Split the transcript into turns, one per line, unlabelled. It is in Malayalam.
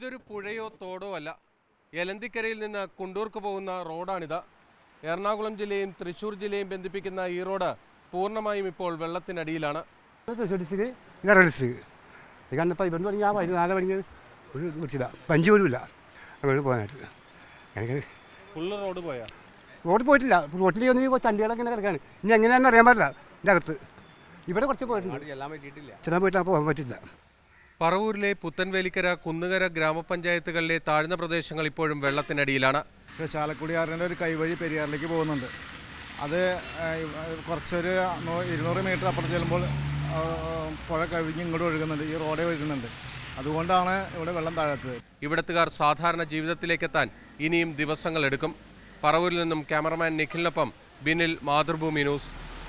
ഇതൊരു പുഴയോ തോടോ അല്ല യലന്തിക്കരയിൽ നിന്ന് കുണ്ടൂർക്ക് പോകുന്ന റോഡാണിത് എറണാകുളം ജില്ലയും തൃശൂർ ജില്ലയും ബന്ധിപ്പിക്കുന്ന ഈ റോഡ് പൂർണ്ണമായും ഇപ്പോൾ വെള്ളത്തിനടിയിലാണ്
തൃശ്ശൂർ ഡിസ്ട്രിക്ട് ഇത് റെൽസ് ഇത് കണ്ടപ്പോൾ ഇവിടുന്ന് തുടങ്ങി ആ വഴി നാളെ വഴി ഒരു വൃത്തിയില്ല പഞ്ച് പോലും ഇല്ല അങ്ങോട്ട് പോകാനായിട്ട് എനിക്ക്
ഫുള്ള് റോഡ് പോയാ
റോഡ് പോയിട്ടില്ല റോട്ടിൽ ഒന്ന് ചണ്ടികളൊക്കെ ഇങ്ങനെ കിടക്കാണ് ഇനി എങ്ങനെയാണെന്ന് അറിയാൻ പാടില്ല ഇതിൻ്റെ അകത്ത് ഇവിടെ കുറച്ച് പോയിട്ടുണ്ട് ചെല്ലാൻ പോയിട്ട് പോകാൻ പറ്റില്ല
പറവൂരിലെ പുത്തൻവേലിക്കര കുന്നുകര ഗ്രാമപഞ്ചായത്തുകളിലെ താഴ്ന്ന പ്രദേശങ്ങൾ ഇപ്പോഴും വെള്ളത്തിനടിയിലാണ്
പക്ഷേ ചാലക്കുടിയാറിൻ്റെ ഒരു കൈവഴി പെരിയാറിലേക്ക് പോകുന്നുണ്ട് അത് ആ, കുറച്ചൊരു നൂ- ഇരുന്നൂറ് മീറ്റർ അപ്പുറത്ത് ചെല്ലുമ്പോൾ ആ, പുഴ കവിഞ്ഞ് ഇങ്ങോട്ട് ഒഴുകുന്നുണ്ട് ഈ റോഡേ ഒഴുകുന്നുണ്ട് അതുകൊണ്ടാണ് ഇവിടെ വെള്ളം താഴത്തത്
ഇവിടത്തുകാർ സാധാരണ ജീവിതത്തിലേക്കെത്താൻ ഇനിയും ദിവസങ്ങളെടുക്കും പറവൂരിൽ നിന്നും ക്യാമറമാൻ നിഖിലിനൊപ്പം ബിനിൽ മാതൃഭൂമി ന്യൂസ്